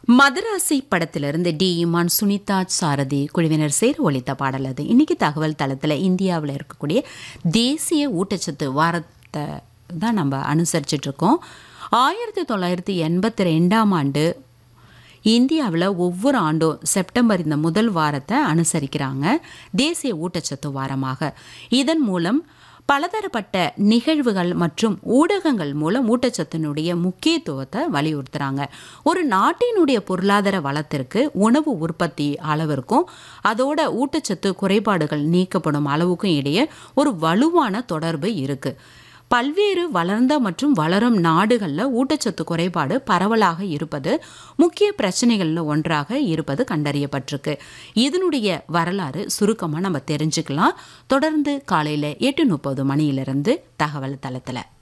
மதராசி படத்திலிருந்து டி இமான் சுனிதா சாரதி குழுவினர் சேர ஒழித்த பாடல் அது இன்னைக்கு தகவல் தளத்தில் இந்தியாவில் இருக்கக்கூடிய தேசிய ஊட்டச்சத்து வாரத்தை தான் நம்ம அனுசரிச்சுட்டு இருக்கோம் ஆயிரத்தி தொள்ளாயிரத்தி எண்பத்தி ரெண்டாம் ஆண்டு இந்தியாவில் ஒவ்வொரு ஆண்டும் செப்டம்பர் இந்த முதல் வாரத்தை அனுசரிக்கிறாங்க தேசிய ஊட்டச்சத்து வாரமாக இதன் மூலம் பலதரப்பட்ட நிகழ்வுகள் மற்றும் ஊடகங்கள் மூலம் ஊட்டச்சத்தினுடைய முக்கியத்துவத்தை வலியுறுத்துறாங்க ஒரு நாட்டினுடைய பொருளாதார வளத்திற்கு உணவு உற்பத்தி அளவிற்கும் அதோட ஊட்டச்சத்து குறைபாடுகள் நீக்கப்படும் அளவுக்கும் இடையே ஒரு வலுவான தொடர்பு இருக்கு பல்வேறு வளர்ந்த மற்றும் வளரும் நாடுகளில் ஊட்டச்சத்து குறைபாடு பரவலாக இருப்பது முக்கிய பிரச்சனைகளில் ஒன்றாக இருப்பது கண்டறியப்பட்டிருக்கு இதனுடைய வரலாறு சுருக்கமாக நம்ம தெரிஞ்சுக்கலாம் தொடர்ந்து காலையில் எட்டு முப்பது மணியிலிருந்து தகவல் தளத்தில்